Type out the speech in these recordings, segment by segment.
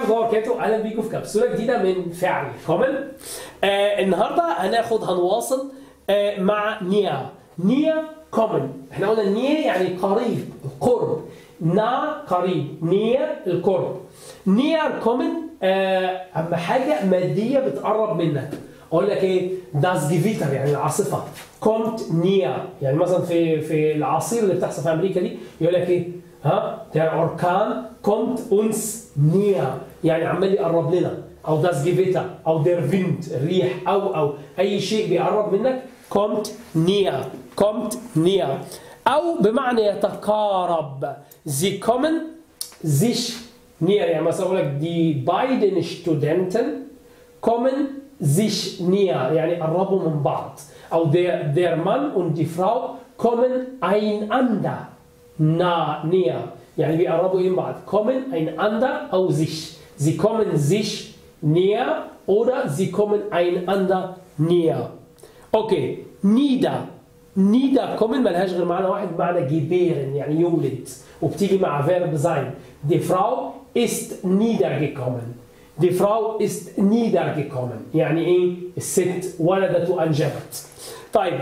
الله وبركاته اهلا بيكم في كبسوله جديده من فعل كومن آه النهارده هناخد هنواصل آه مع نيا نيا كومن احنا قلنا نيا يعني قريب قرب نا قريب نيا القرب نيا كومن آه اما حاجه ماديه بتقرب منك اقول لك ايه داس جيفيتر يعني العاصفه كومت نيا يعني مثلا في في العصير اللي بتحصل في امريكا دي يقول لك ايه ها der Orkan kommt uns näher يعني عمال يقرب لنا او das Gewitter او der Wind الريح او او اي شيء بيقرب منك kommt näher kommt näher او بمعنى يتقارب sie kommen sich näher يعني مثلا اقول لك die beiden Studenten kommen sich näher يعني قربوا من بعض او der der Mann und die Frau kommen einander nah, näher. يعني بيقربوا إلى بعض. Kommen einander أو sich. Sie kommen sich näher oder sie kommen einander näher. Okay. nieder. nieder kommen ملهاش غير معنى واحد بمعنى gebären يعني يولد وبتيجي مع verb sein. Die Frau ist niedergekommen. Die Frau ist niedergekommen. يعني ايه؟ الست ولدت وانجبت. طيب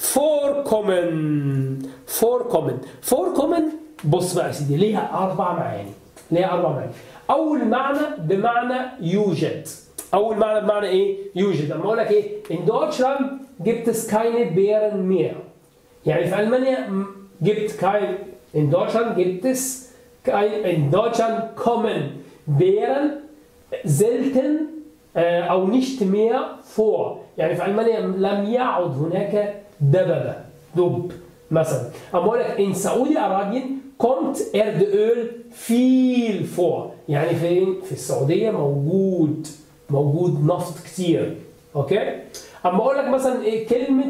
vorkommen vorkommen vorkommen بص بقى يا سيدي ليها اربع معاني ليها اربع معاني اول معنى بمعنى يوجد اول معنى بمعنى ايه يوجد لما اقول لك ايه in Deutschland gibt es keine Bären mehr يعني في المانيا gibt kein in Deutschland gibt es kein in Deutschland kommen Bären selten او nicht mehr vor يعني في المانيا لم يعد هناك دببه دب مثلا اما اقول لك in سعودي ارابيا kommt Erdöl viel vor يعني فين في السعوديه موجود موجود نفط كتير اوكي اما اقول لك مثلا ايه كلمه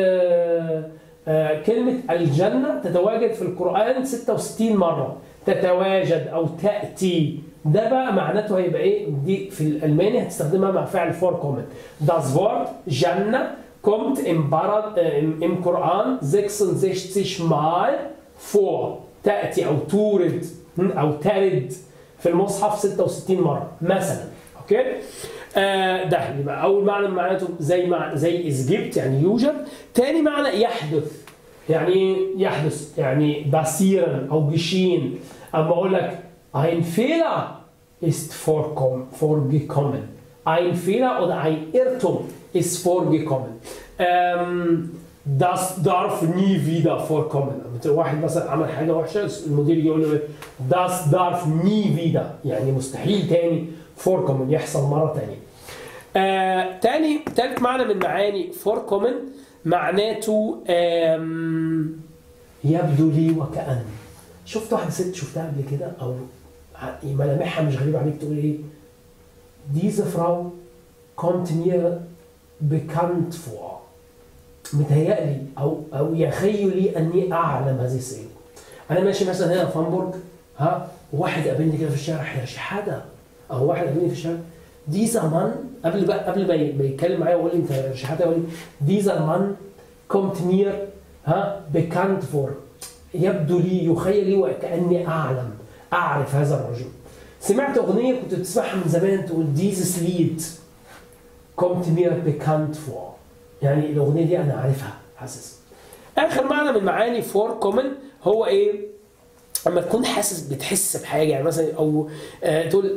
آه آه كلمه الجنه تتواجد في القران 66 مره تتواجد او تاتي ده بقى معناته هيبقى ايه دي في الالماني هتستخدمها مع فعل فور كومن das Wort جنة kommt im, Barad, äh, im, im Koran 66 mal vor تأتي أو تورد أو ترد في المصحف 66 مرة مثلا أوكي آه ده يبقى أول معنى معناته زي مع زي إزجبت يعني يوجد تاني معنى يحدث يعني يحدث يعني بasieren أو geschehen أما أقول لك Ein Fehler ist vorgekommen. Ein Fehler oder ein Irrtum ist vorgekommen. Ähm, das darf nie wieder vorkommen. واحد مثلا عمل حاجة وحشة المدير يقول له das darf nie wieder يعني مستحيل تاني vorkommen يحصل مرة تانية. آه تاني تالت معنى من معاني vorkommen معناته آم يبدو لي وكأن شفت واحدة ست شفتها قبل كده أو ملامحها مش غريبة عليك تقول إيه diese Frau kommt mir bekannt vor متهيألي أو أو يخيل لي أني أعلم هذه السيدة أنا ماشي مثلا هنا في هامبورج ها واحد قابلني كده في الشارع يا شحاتة أو واحد قابلني في الشارع dieser Mann قبل بقى قبل ما يتكلم معايا ويقول لي أنت شحاتة يقول لي dieser Mann kommt mir ها bekannt vor يبدو لي يخيل لي وكأني أعلم أعرف هذا الرجل سمعت أغنية كنت بتسمعها من زمان تقول dieses Lied kommt mir bekannt vor يعني الأغنية دي أنا عارفها حاسس آخر معنى من معاني فور كومن هو إيه؟ لما تكون حاسس بتحس بحاجة يعني مثلا أو آه تقول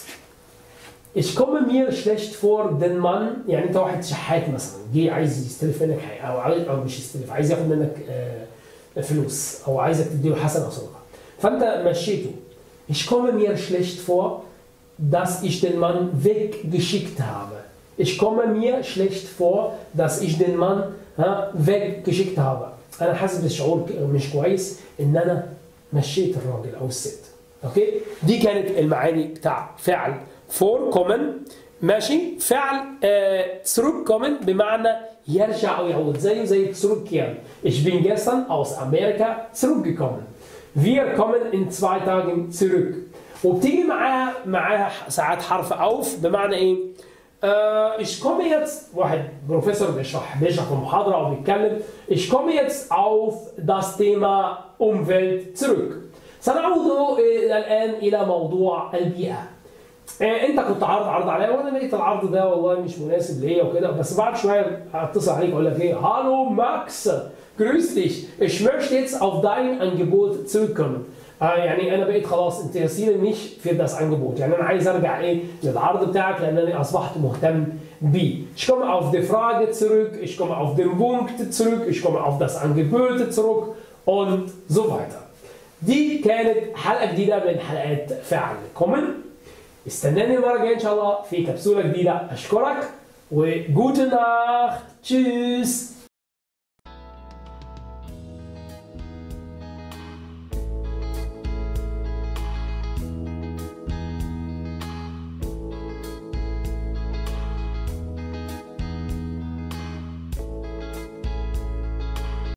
Ich komme mir schlecht vor den Mann يعني أنت واحد شحات مثلا جه عايز يستلف منك حاجة أو عايز أو مش يستلف عايز ياخد منك آه فلوس أو عايزك تديله حسنة أو صدقة فأنت مشيته Ich komme mir schlecht vor, dass ich den Mann weggeschickt habe. Ich komme mir schlecht vor, dass ich den Mann ها, weggeschickt habe. أنا حاسس بشعور مش كويس إن أنا مشيت الراجل أو الست. أوكي؟ دي كانت المعاني بتاع فعل vorkommen ماشي؟ فعل آه zurückkommen بمعنى يرجع أو يعود زيه زي zurückkehren. Ich bin gestern aus Amerika zurückgekommen. Wir kommen in zwei Tagen zurück. وبتيجي معاها معاها ساعات حرف auf بمعنى ايه؟ آه ich komme jetzt واحد بروفيسور بيشرح بيشرح في محاضرة أو بيتكلم ich komme jetzt auf das Thema Umwelt zurück. سنعود الآن إلى موضوع البيئة. آه، انت كنت عارض عرض عليا وانا لقيت العرض ده والله مش مناسب ليا وكده بس بعد شويه هتصل عليك اقول لك ايه هالو ماكس grüß dich ich möchte jetzt auf dein Angebot zurückkommen آه يعني انا بقيت خلاص interessiere mich für das Angebot يعني انا عايز ارجع ايه للعرض بتاعك لان انا اصبحت مهتم بيه ich komme auf die Frage zurück ich komme auf den Punkt zurück ich komme auf das Angebot zurück und so weiter دي كانت حلقه جديده من حلقات فعل كومن استناني المره الجايه ان شاء الله في كبسوله جديده اشكرك وجوتن ناخت تشيس